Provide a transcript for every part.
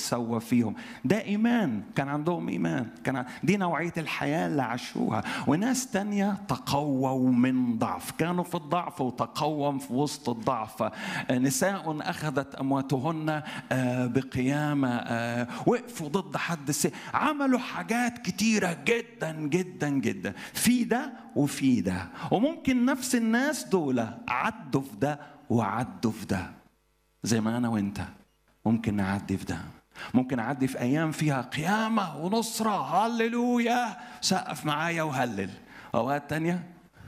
اتسوى فيهم ده ايمان كان عندهم ايمان كان دي نوعيه الحياه اللي عاشوها وناس تانية تقووا من ضعف كانوا في الضعف وتقوم في وسط الضعف نساء اخذت امواتهن بقيامه وقفوا ضد حد السي عملوا حاجات كتيره جدا جدا جدا في ده وفي ده وممكن نفس الناس دول عدوا في ده وعدوا في ده زي ما انا وانت ممكن نعدي في ده ممكن اعدي في ايام فيها قيامه ونصره هللويا سقف معايا وهلل اوقات تانية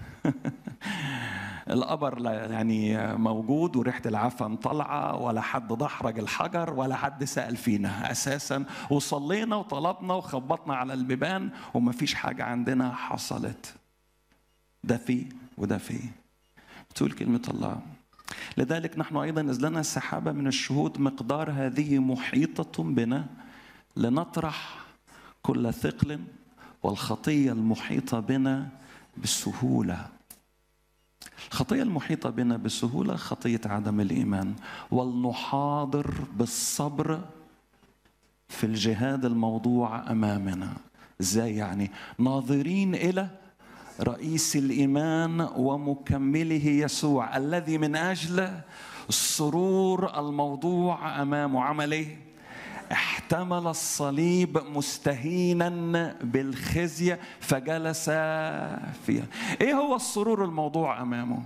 القبر يعني موجود وريحه العفن طالعه ولا حد دحرج الحجر ولا حد سال فينا اساسا وصلينا وطلبنا وخبطنا على البيبان ومفيش حاجه عندنا حصلت ده فيه وده فيه بتقول كلمه الله لذلك نحن ايضا اذ لنا سحابه من الشهود مقدار هذه محيطه بنا لنطرح كل ثقل والخطيه المحيطه بنا بسهوله الخطيه المحيطه بنا بسهوله خطيه عدم الايمان ولنحاضر بالصبر في الجهاد الموضوع امامنا ازاي يعني ناظرين الى رئيس الايمان ومكمله يسوع الذي من اجل السرور الموضوع امامه عمل ايه؟ احتمل الصليب مستهينا بالخزي فجلس فيها ايه هو السرور الموضوع امامه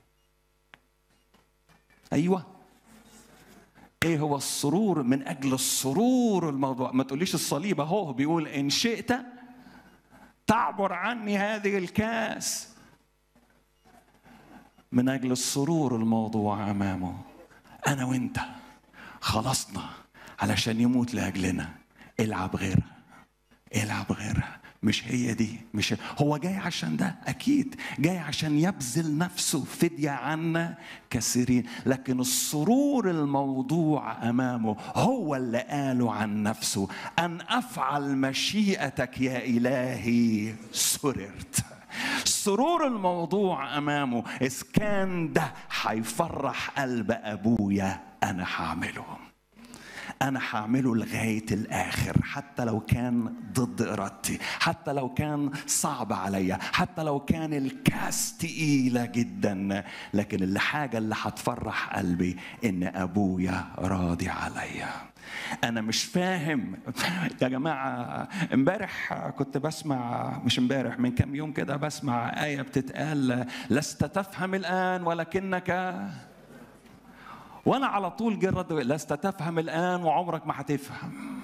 ايوه ايه هو السرور من اجل السرور الموضوع ما تقوليش الصليب اهو بيقول ان شئت تعبر عني هذه الكاس من اجل السرور الموضوع امامه انا وانت خلصنا علشان يموت لاجلنا العب غيرها العب غيرها مش هي دي مش هو جاي عشان ده اكيد جاي عشان يبذل نفسه فديه عنا كثيرين لكن السرور الموضوع امامه هو اللي قاله عن نفسه ان افعل مشيئتك يا الهي سررت سرور الموضوع امامه اذ كان ده هيفرح قلب ابويا انا هعمله انا هعمله لغايه الاخر حتى لو كان ضد ارادتي حتى لو كان صعب عليا حتى لو كان الكاس تقيله جدا لكن الحاجه اللي هتفرح قلبي ان ابويا راضي عليا انا مش فاهم يا جماعه امبارح كنت بسمع مش امبارح من كام يوم كده بسمع ايه بتتقال لست تفهم الان ولكنك وانا على طول جه الرد لست تفهم الان وعمرك ما هتفهم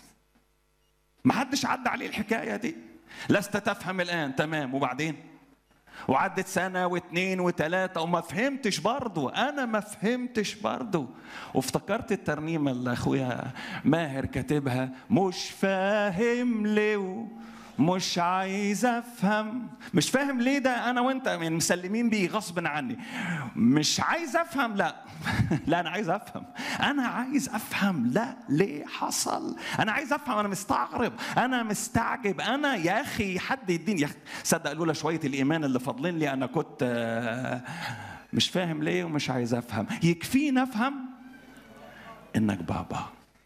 ما حدش عدى عليه الحكايه دي لست تفهم الان تمام وبعدين وعدت سنة واثنين وثلاثة وما فهمتش برضو أنا ما فهمتش برضو وافتكرت الترنيمة اللي أخويا ماهر كاتبها مش فاهم ليه مش عايز افهم مش فاهم ليه ده انا وانت يعني مسلمين بيه غصب عني مش عايز افهم لا لا انا عايز افهم انا عايز افهم لا ليه حصل انا عايز افهم انا مستغرب انا مستعجب انا يا اخي حد يديني يا اخي صدق لولا شويه الايمان اللي فاضلين لي انا كنت مش فاهم ليه ومش عايز افهم يكفيني افهم انك بابا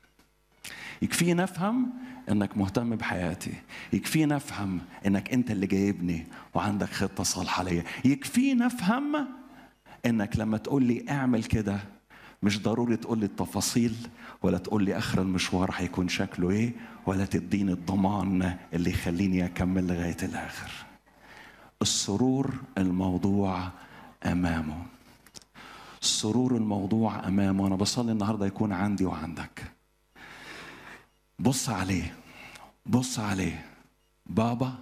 يكفيني افهم انك مهتم بحياتي يكفيني افهم انك انت اللي جايبني وعندك خطه صالحه ليا يكفيني افهم انك لما تقول لي اعمل كده مش ضروري تقول لي التفاصيل ولا تقول لي اخر المشوار هيكون شكله ايه ولا تديني الضمان اللي يخليني اكمل لغايه الاخر السرور الموضوع امامه السرور الموضوع امامه انا بصلي النهارده يكون عندي وعندك بص عليه بص عليه بابا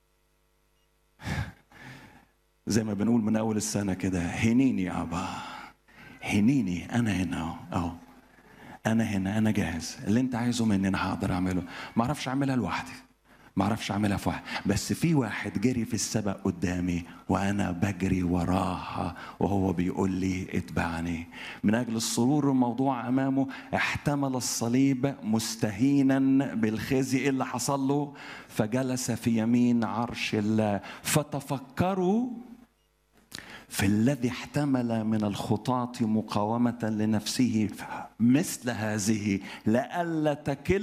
زي ما بنقول من اول السنه كده هنيني يا ابا هنيني انا هنا اهو انا هنا انا جاهز اللي انت عايزه مني انا هقدر اعمله ما اعرفش اعملها لوحدي ما اعرفش اعملها في واحد بس في واحد جري في السبق قدامي وانا بجري وراه وهو بيقول لي اتبعني من اجل السرور الموضوع امامه احتمل الصليب مستهينا بالخزي إيه اللي حصل له فجلس في يمين عرش الله فتفكروا في الذي احتمل من الخطاة مقاومة لنفسه مثل هذه لئلا تكل